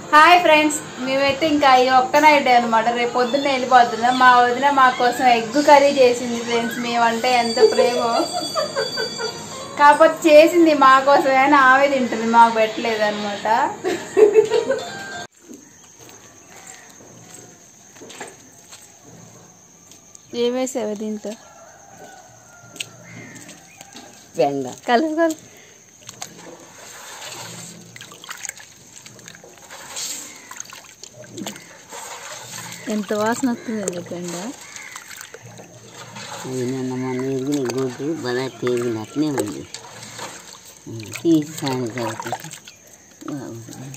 Hi friends మేమైతే ఇంకా ఈ ఒక్క నైట్ అనమాట రేపు పొద్దున్న వెళ్ళిపోతున్నాం మా వదిన మా కోసం ఎగ్ కర్రీ చేసింది ఫ్రెండ్స్ మేమంటే ఎంత ప్రేమో కాకపోతే చేసింది మా కోసమే అని ఆమె తింటుంది మాకు పెట్టలేదు అనమాట ఏమేసావు దీంట్లో బెండ కలుపు కలుపు ఎంత వాసన వస్తుంది చెప్పండి అది నిన్న మొన్న ఎరిగిన గుడ్డు బలా తేగినట్నే ఉంది ఉం, తీసి సాయం సరిపోతే బాగుంది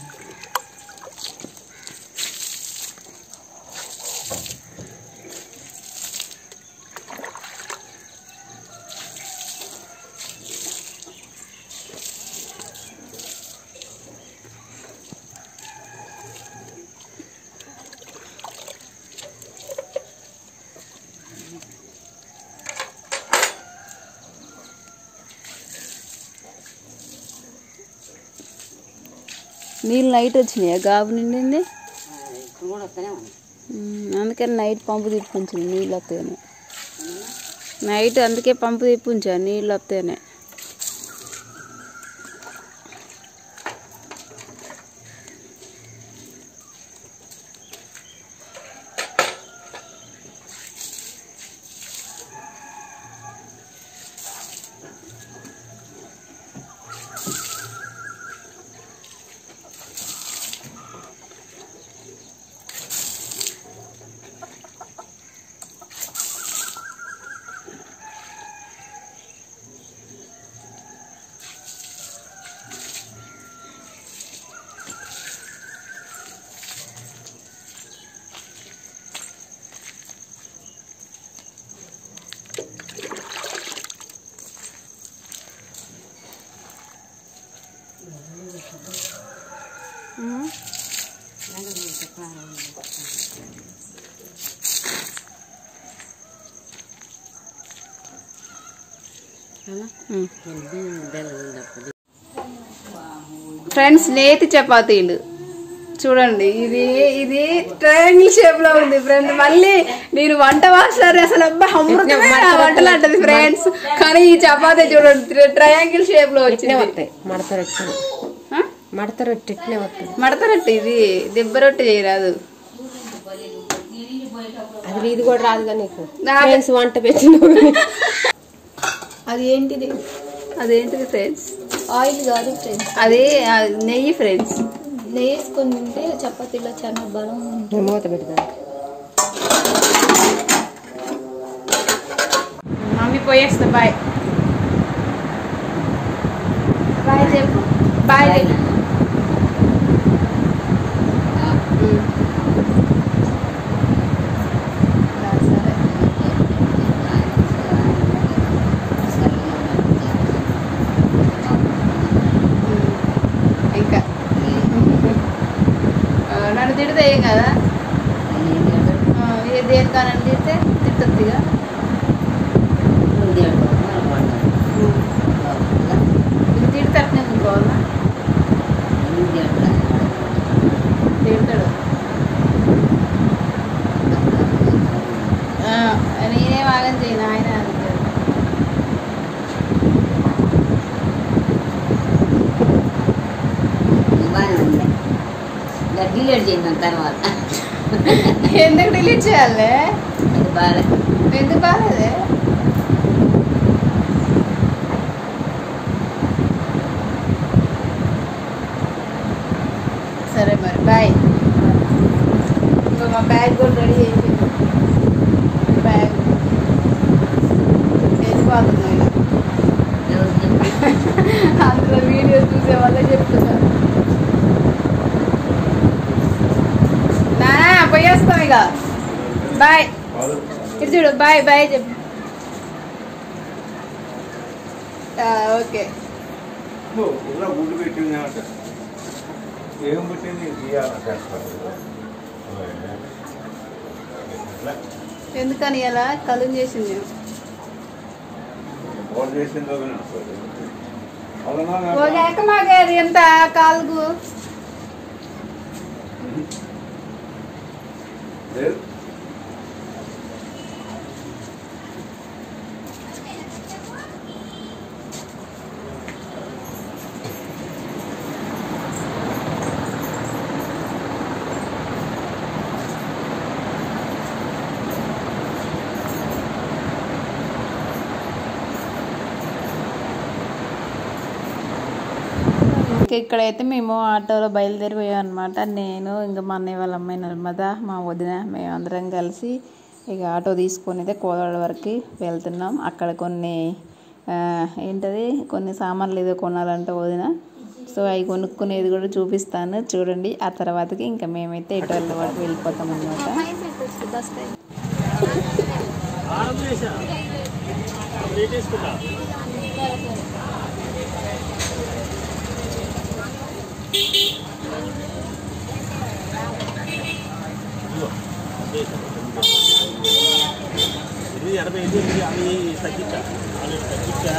నీళ్ళు నైట్ వచ్చినాయా గాబు నిండింది ఇప్పుడు కూడా వస్తూనే ఉంది ఉమ్, అందుకని నైట్ పంపు తిప్పించింది నీళ్ళు వస్తాయని నైట్ అందుకే పంపు తిప్పించా నీళ్ళు వస్తాయని ఉమ్. బెల్లం ఉన్నప్పుడు ఫ్రెండ్స్ నేతి చపాతీలు చూడండి ఇది ఇది ట్రయాంగిల్ షేప్ లో ఉంది ఫ్రెండ్ మళ్ళీ నేను వంట మాస్టర్ అసలు అబ్బా అమృతమే నా వంటలు అంటది ఫ్రెండ్స్ కానీ ఈ చపాతీ చూడండి ట్రయాంగిల్ షేప్ లో వచ్చింది వస్తాయి మడత రొట్టె ఆ? మడత రొట్టె ఇట్లే వస్తుంది మడత రొట్టె ఇది దెబ్బ రొట్టె చేయరాదు అది ఇది కూడా రాదుగా నీకు నాకు- ఫ్రెండ్స్ వంట పెట్టినావు కానీ. అది ఏంటిది అదేంటిది ఫ్రెండ్స్ ఆయిల్ కాదు ఫ్రెండ్స్ అది ఆ, నెయ్యి ఫ్రెండ్స్ నెయ్యి వేసుకొని తింటే చపాతీలో చాలా బలం ఉంటుంది నువ్వు మూత పెడతాను మమ్మీ పోయేస్తా బాయ్ బాయ్ చెప్పు బాయ్ చెప్పు ఉమ్. సరే ఇంకా ఆ, నన్ను తిడితే ఏం కదా ఆ, ఏ దేనికన్నా తిడితే తిట్టొద్దిగా ఇది తిడితే అట్నే ఉంచుకోవాలా తిడతాడు ఆ, నేనేం ఆగం చేయను ఆయన అంటాడు డిలీట్ చేసిన తర్వాత ఎందుకు డిలీట్ చేయాలి అది బాగా ఎందుకు బాగాలేదే సరే మరి బాయ్ ఇంకా మా బ్యాగ్ కూడా రెడీ అయిపోయింది బ్యాగ్ వెళ్ళిపోతున్నాయి అందులో వీడియో చూసే వాళ్ళే చెప్తున్నారు నానా పోయేస్తాం ఇక బాయ్ ఇటు చూడు బాయ్ బాయ్ చెప్పు ఆ, ఓకే ఇలా గుడ్డు పెట్టింది ఏమంట ఏం పెట్టింది తీయాలంట ఎందుకని ఇలా కలుం చేసింది ఫోన్ చేసిందో కానీ వస్తుంది అవునా ఒక ఎక్క మాకు ఎంత కాలుగు లేదు ఇంకా ఇక్కడైతే మేము ఆటోలో బయలుదేరిపోయాం అనమాట నేను ఇంకా మా అన్నయ్య వాళ్ళ అమ్మాయి నర్మద మా వదిన మేము అందరం కలిసి ఇక ఆటో తీసుకొని అయితే కోదాడ వరకు వెళ్తున్నాం అక్కడ కొన్ని ఆ, ఏంటది కొన్ని సామాన్లు ఏదో కొనాలంటే వదిన సో అవి కొనుక్కునేది కూడా చూపిస్తాను చూడండి ఆ తర్వాతకి ఇంకా మేమైతే ఎటు వెళ్ళే వరకు వెళ్ళిపోతాం అనమాట ఇది ఎనభై ఐదు ఇది అవి తగ్గించా అవి తగ్గించా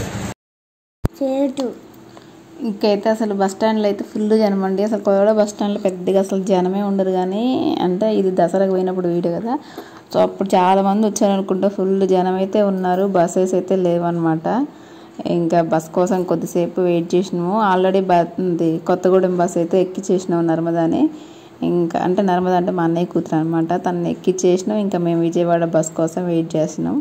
చేటు ఇంకైతే అసలు బస్ స్టాండ్లో అయితే ఫుల్ జనం అండి అసలు కోదాడ బస్ స్టాండ్లో పెద్దగా అసలు జనమే ఉండరు కానీ అంటే ఇది దసరాకు పోయినప్పుడు వీడియో కదా సో అప్పుడు చాలా మంది వచ్చారు అనుకుంటా ఫుల్ జనం అయితే ఉన్నారు బస్సెస్ అయితే లేవన్నమాట ఇంకా బస్ కోసం కొద్దిసేపు వెయిట్ చేసినాము ఆల్రెడీ బ ఇది కొత్తగూడెం బస్ అయితే ఎక్కిచ్చేసినాము నర్మదాని ఇంకా అంటే నర్మదా అంటే మా అన్నయ్య కూతురు అనమాట తను ఎక్కిచ్చేసినాం ఇంకా మేము విజయవాడ బస్ కోసం వెయిట్ చేసినాం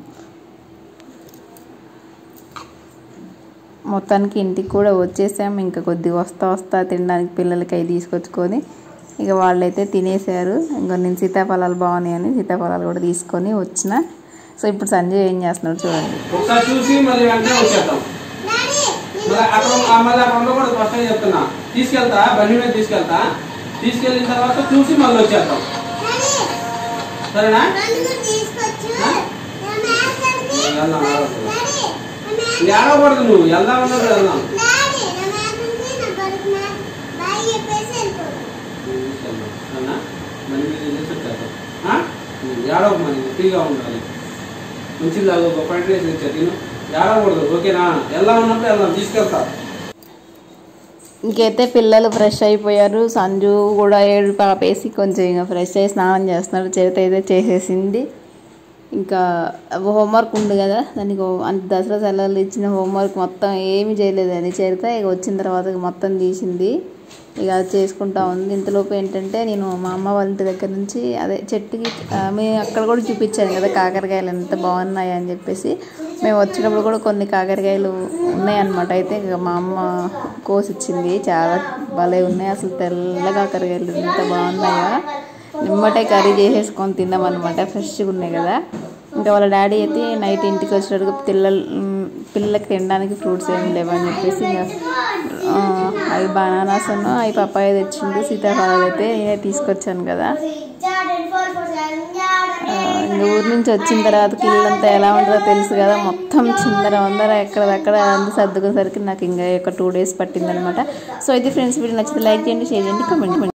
మొత్తానికి ఇంటికి కూడా వచ్చేసాం ఇంకా కొద్దిగా వస్తా వస్తా తినడానికి పిల్లలకి అవి తీసుకొచ్చుకొని ఇక వాళ్ళైతే తినేశారు ఇంకా నేను సీతాఫలాలు బాగున్నాయని సీతాఫలాలు కూడా తీసుకొని వచ్చిన సో ఇప్పుడు సంజయ్ ఏం చేస్తున్నాడు చూడండి ఒకసారి చూసి మళ్ళీ వెంటనే వచ్చేద్దాం మళ్ళీ అక్కడ ఆ మళ్ళీ అక్కడ ఉండకూడదు ఫస్ట్ టైం చెప్తున్నా తీసుకెళ్తా బండి మీద తీసుకెళ్తా తీసుకెళ్ళిన తర్వాత చూసి మళ్ళీ వచ్చేద్దాం సరేనా ఆ? వెళ్దాం ఏడవకూడదు నువ్వు వెళ్దాం అన్నప్పుడు వెళ్దాం సరేనా బండి మీద వెళ్ళేసి వచ్చేద్దాం ఆ? ఏడవకు మరి ఫ్రీగా ఉండాలి మంచిది కాదు ఒక ఫ్రైడ్ రైస్ ఇచ్చా తిను ఏడవకూడదు ఓకేనా వెళ్దాం ఉన్నప్పుడు వెళ్దాం తీసుకెళ్తా ఇంకైతే పిల్లలు ఫ్రెష్ అయిపోయారు సంజు కూడా ఏడు పాపేసి కొంచెం ఇంకా ఫ్రెష్ అయ్యి స్నానం చేస్తున్నాడు చేత అయితే చేసేసింది ఇంకా హోంవర్క్ ఉంది కదా దానికి హో- అంటే దసరా సెలవులు ఇచ్చిన హోంవర్క్ మొత్తం ఏమీ చేయలేదు అది చేరితే ఇక వచ్చిన తర్వాత ఇక మొత్తం తీసింది ఇక అది చేసుకుంటా ఉంది ఇంతలోపు ఏంటంటే నేను మా అమ్మ వాళ్ళ ఇంటి దగ్గర నుంచి అదే చెట్టుకి ఆ, మేము అక్కడ కూడా చూపించాను కదా కాకరకాయలు ఎంత బాగున్నాయి అని చెప్పేసి మేము వచ్చినప్పుడు కూడా కొన్ని కాకరకాయలు ఉన్నాయన్నమాట అయితే ఇక మా అమ్మ కోసిచ్చింది చాలా భలే ఉన్నాయి అసలు తెల్ల కాకరకాయలు ఎంత బాగున్నాయో నిమ్మటే కర్రీ చేసేసుకొని తిన్నామన్నమాట ఫ్రెష్గా ఉన్నాయి కదా ఇంకా వాళ్ళ డాడీ అయితే నైట్ ఇంటికి వచ్చేటప్పుడు పిల్లలు మ్, పిల్లలకి తినడానికి ఫ్రూట్స్ ఏమి లేవని చెప్పేసి ఇంకా ఆ, అవి బనానాస్ అవి పప్పాయ తెచ్చిండు సీతాఫలాలు అయితే నేనే తీసుకొచ్చాను కదా ఆ, ఇంక ఊరి నుంచి వచ్చిన తర్వాత ఇల్లంతా ఎలా ఉంటుందో తెలుసు కదా మొత్తం చిందర వందర ఎక్కడదక్కడ అంతా సర్దుకునేసరికి నాకు ఇంకా ఒక టూ డేస్ పట్టిందనమాట సో ఇది ఫ్రెండ్స్ వీడియో నచ్చితే లైక్ చేయండి షేర్ చేయండి కామెంట్ చేయండి